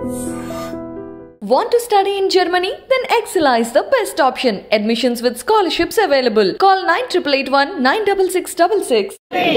Want to study in Germany? Then Excella is the best option. Admissions with scholarships available. Call 9881 96666.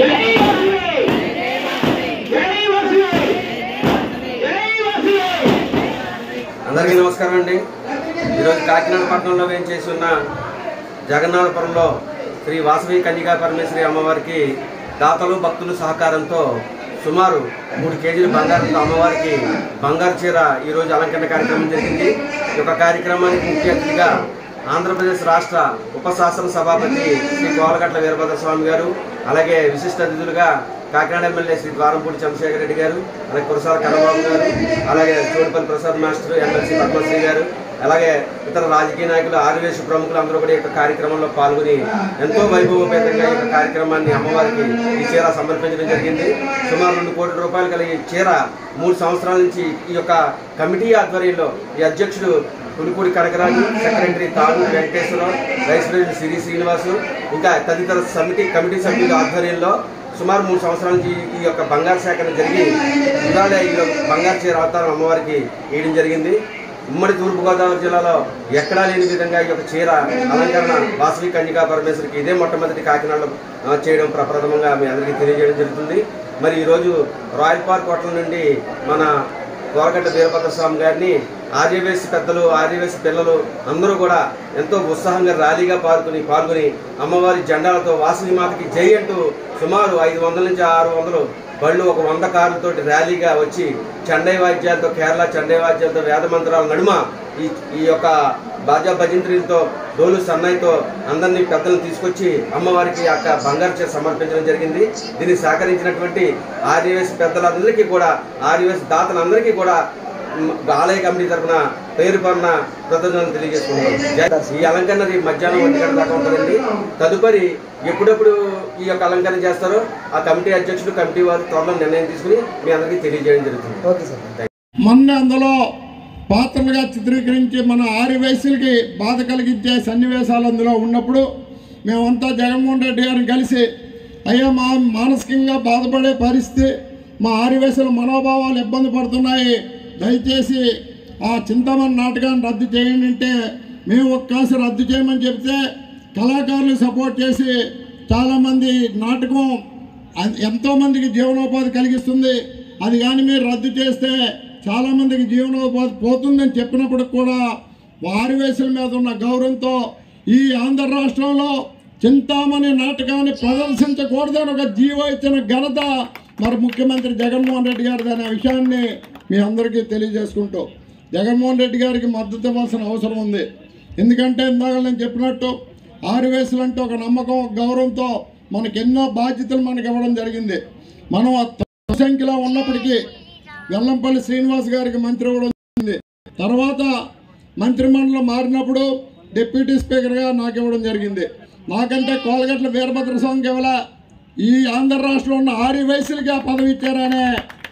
అందరికీ నమస్కారం అండి ఈరోజు కాకినాడ పట్టణంలో వేం చేసి ఉన్న జగన్నాథపురంలో శ్రీ వాసవి కన్యకా పరమేశ్వరి అమ్మవారికి దాతలు భక్తుల సహకారంతో సుమారు మూడు కేజీల బంగారంతో అమ్మవారికి బంగారు చీర ఈరోజు అలంకరణ కార్యక్రమం జరిగింది ఈ యొక్క కార్యక్రమానికి ముఖ్య అతిథిగా ఆంధ్రప్రదేశ్ రాష్ట్ర ఉప శాసన సభాపతి శ్రీ కోలగట్ల వీరభద్ర స్వామి గారు అలాగే విశిష్ట అతిథులుగా కాకినాడ ఎమ్మెల్యే శ్రీ ద్వారంపూడి చంద్రశేఖర రెడ్డి గారు అలాగే కురసాల కన్నబాబు గారు అలాగే చోడుపల్లి ప్రసాద్ మాస్టర్ ఎమ్మెల్సీ పద్మశ్రీ గారు అలాగే ఇతర రాజకీయ నాయకులు ఆదివేశ ప్రముఖులు అందరూ కూడా ఈ యొక్క కార్యక్రమంలో పాల్గొని ఎంతో వైభవపేతంగా ఈ యొక్క కార్యక్రమాన్ని అమ్మవారికి ఈ చీర సమర్పించడం జరిగింది సుమారు రెండు కోట్ల రూపాయలు కలిగి చీర మూడు సంవత్సరాల నుంచి ఈ యొక్క కమిటీ ఆధ్వర్యంలో ఈ అధ్యక్షుడు పులిపూడి Kanakaraju secretary Tadu Venkateswararao vice president Siri Srinivasu ఇంకా తదితర సమితి కమిటీ సభ్యుల ఆధ్వర్యంలో సుమారు మూడు సంవత్సరాల నుంచి ఈ యొక్క బంగారు సేకరణ జరిగి ఇవాళ ఈ యొక్క బంగారు చీర అవతారం అమ్మవారికి వేయడం జరిగింది ఉమ్మడి తూర్పుగోదావరి జిల్లాలో ఎక్కడా లేని విధంగా ఈ యొక్క చీర అలంకరణ వాసవి కన్యకా పరమేశ్వరికి ఇదే మొట్టమొదటి కాకినాడలో ఆ, చేయడం ప్రప్రథమంగా మీ అందరికీ తెలియజేయడం జరుగుతుంది మరి ఈరోజు రాయల్ పార్క్ హోటల్ నుండి మన కోరగడ్డ వీరభద్ర స్వామి గారిని ఆర్యవేసి పెద్దలు ఆర్యవేసి పిల్లలు అందరూ కూడా ఎంతో ఉత్సాహంగా ర్యాలీగా పాల్గొని పాల్గొని అమ్మవారి జెండాలతో వాసవి మాతకి జై అంటూ సుమారు ఐదు వందల నుంచి ఆరు వందలు బళ్ళు ఒక వంద కార్లతో ర్యాలీగా వచ్చి చండై వాద్యాలతో కేరళ చండై వాద్యాలతో వేద మంత్రాల నడుమ ఈ ఈ యొక్క బాజా భజంత్రిలతో డోలు సన్నాయితో అందరినీ పెద్దలను తీసుకొచ్చి అమ్మవారికి ఆ యొక్క బంగారు చీర సమర్పించడం జరిగింది దీన్ని సహకరించినటువంటి ఆర్యవేసి పెద్దలందరికీ కూడా ఆర్యవేసి దాతలందరికీ కూడా మ్, ఆలయ కమిటీ తరఫున పేరు పడిన కృతజ్ఞతలు తెలియజేసుకుంటున్నాం ఈ అలంకరణ రేపు మధ్యాహ్నం ఒంటి గంట దాకా ఉంటుందండి తదుపరి ఎప్పుడెప్పుడు ఈ యొక్క అలంకరణ చేస్తారో ఆ కమిటీ అధ్యక్షుడు కమిటీ వారు త్వరలో నిర్ణయం తీసుకుని మీ అందరికీ తెలియజేయడం జరుగుతుంది మొన్న అందులో పాత్రలుగా చిత్రీకరించి మన ఆరు వయసులకి బాధ కలిగించే సన్నివేశాలు అందులో ఉన్నప్పుడు మేమంతా జగన్మోహన్ రెడ్డి గారిని కలిసి అయ్యా మా మానసికంగా బాధపడే పరిస్థితి మా ఆరు వయసుల మనోభావాలు ఇబ్బంది పడుతున్నాయి దయచేసి ఆ చింతామణి నాటకాన్ని రద్దు చేయండి అంటే మేము ఒక్కసారి రద్దు చేయమని చెప్తే కళాకారులు సపోర్ట్ చేసి చాలామంది నాటకం అది ఎంతోమందికి జీవనోపాధి కలిగిస్తుంది అది కానీ మీరు రద్దు చేస్తే చాలామందికి జీవనోపాధి పోతుందని చెప్పినప్పుడు కూడా వారి వయసుల మీద ఉన్న గౌరవంతో ఈ ఆంధ్ర రాష్ట్రంలో చింతామణి నాటకాన్ని ప్రదర్శించకూడదని ఒక జీవో ఇచ్చిన ఘనత మరి ముఖ్యమంత్రి జగన్మోహన్ రెడ్డి గారిది అనే విషయాన్ని మీ అందరికీ తెలియజేసుకుంటూ జగన్మోహన్ రెడ్డి గారికి మద్దతు ఇవ్వాల్సిన అవసరం ఉంది ఎందుకంటే ఇందాక నేను చెప్పినట్టు ఆరు వయసులు అంటే ఒక నమ్మకం ఒక గౌరవంతో మనకి ఎన్నో బాధ్యతలు మనకి ఇవ్వడం జరిగింది మనం ఆ తక్కువ సంఖ్యలో ఉన్నప్పటికీ వెల్లంపల్లి శ్రీనివాస్ గారికి మంత్రి ఇవ్వడం జరిగింది తర్వాత మంత్రిమండలం మారినప్పుడు డిప్యూటీ స్పీకర్గా నాకు ఇవ్వడం జరిగింది నాకంటే కోలగట్ల వీరభద్ర స్వామికి ఇవ్వాల ఈ ఆంధ్ర రాష్ట్రంలో ఉన్న ఆరు వయసులకి ఆ పదవి ఇచ్చారనే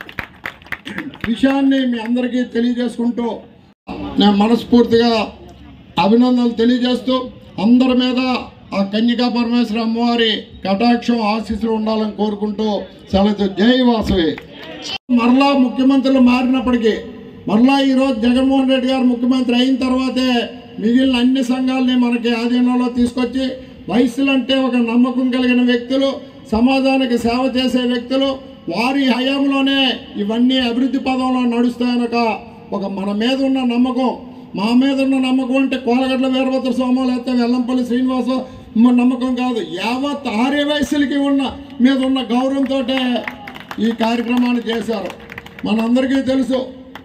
విషయాన్ని మీ అందరికీ తెలియజేసుకుంటూ నేను మనస్ఫూర్తిగా అభినందనలు తెలియజేస్తూ అందరి మీద ఆ కన్యకా పరమేశ్వర అమ్మవారి కటాక్షం ఆశీస్సులు ఉండాలని కోరుకుంటూ సెలవు జై వాసవి మరలా ముఖ్యమంత్రులు మారినప్పటికీ మరలా ఈరోజు జగన్మోహన్ రెడ్డి గారు ముఖ్యమంత్రి అయిన తర్వాతే మిగిలిన అన్ని సంఘాలని మనకి ఆధీనంలో తీసుకొచ్చి వయసులు అంటే ఒక నమ్మకం కలిగిన వ్యక్తులు సమాజానికి సేవ చేసే వ్యక్తులు వారి హయాంలోనే ఇవన్నీ అభివృద్ధి పదంలో నడుస్తాయనక ఒక మన మీద ఉన్న నమ్మకం మా మీద ఉన్న నమ్మకం అంటే కోలగడ్ల వీరభద్ర స్వామి లేకపోతే వెల్లంపల్లి శ్రీనివాస నమ్మకం కాదు యావత్ ఆర్య వయసులకి ఉన్న మీద ఉన్న గౌరవంతో ఈ కార్యక్రమాన్ని చేశారు మనందరికీ తెలుసు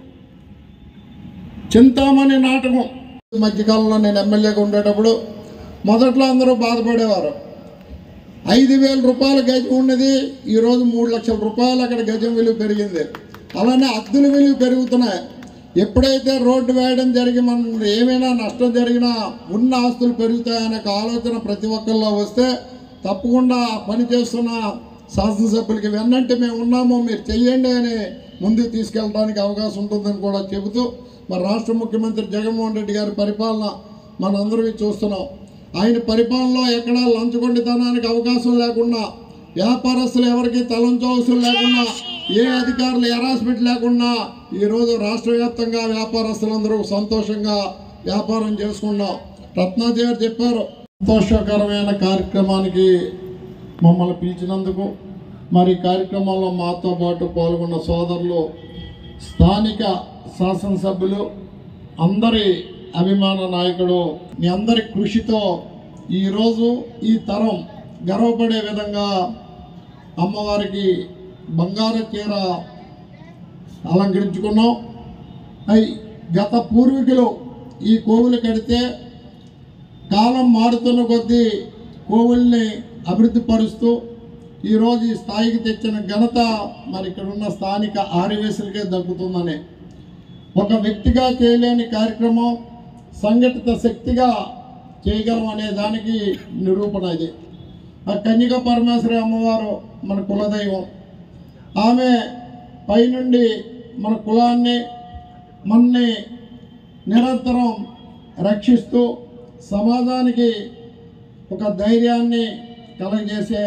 చింతామణి నాటకం ఈ మధ్యకాలంలో నేను ఎమ్మెల్యేగా ఉండేటప్పుడు మొదట్లో అందరూ బాధపడేవారు ఐదు వేల రూపాయల గజం ఉన్నది ఈరోజు మూడు లక్షల రూపాయలు అక్కడ గజం విలువ పెరిగింది అలానే అద్దుల విలువ పెరుగుతున్నాయి ఎప్పుడైతే రోడ్డు వేయడం జరిగి మనం ఏమైనా నష్టం జరిగినా ఉన్న ఆస్తులు పెరుగుతాయనే ఒక ఆలోచన ప్రతి ఒక్కరిలో వస్తే తప్పకుండా ఆ పని చేస్తున్న శాసనసభ్యులకి వెన్నంటే మేము ఉన్నాము మీరు చెయ్యండి అని ముందుకు తీసుకెళ్ళడానికి అవకాశం ఉంటుందని కూడా చెబుతూ మరి రాష్ట్ర ముఖ్యమంత్రి జగన్మోహన్ రెడ్డి గారి పరిపాలన మనందరం చూస్తున్నాం ఆయన పరిపాలనలో ఎక్కడా లంచగొండితనానికి అవకాశం లేకుండా వ్యాపారస్తులు ఎవరికి తలంచవసరం లేకుండా ఏ అధికారులు హెరాస్మెంట్ లేకుండా ఈరోజు రాష్ట్ర వ్యాప్తంగా వ్యాపారస్తులందరూ సంతోషంగా వ్యాపారం చేసుకున్నాం రత్నాజీ గారు చెప్పారు సంతోషకరమైన కార్యక్రమానికి మమ్మల్ని పిలిచినందుకు మరి ఈ కార్యక్రమంలో మాతో పాటు పాల్గొన్న సోదరులు స్థానిక శాసనసభ్యులు అందరి అభిమాన నాయకుడు మీ అందరి కృషితో ఈరోజు ఈ తరం గర్వపడే విధంగా అమ్మవారికి బంగారు చీర అలంకరించుకున్నాం అయి గత పూర్వీకులు ఈ కోవులు కడితే కాలం మారుతున్న కొద్దీ కోవుల్ని అభివృద్ధి పరుస్తూ ఈరోజు ఈ స్థాయికి తెచ్చిన ఘనత మరి ఇక్కడ ఉన్న స్థానిక ఆర్యవేసులకే దక్కుతుందని ఒక వ్యక్తిగా చేయలేని కార్యక్రమం సంఘటిత శక్తిగా చేయగలం అనే దానికి నిరూపణ ఇది ఆ కన్యక పరమేశ్వరి అమ్మవారు మన కులదైవం ఆమె పైనుండి మన కులాన్ని మనని నిరంతరం రక్షిస్తూ సమాజానికి ఒక ధైర్యాన్ని కలగజేసే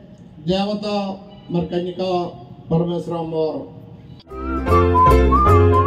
దేవత మరి కన్యక పరమేశ్వర అమ్మవారు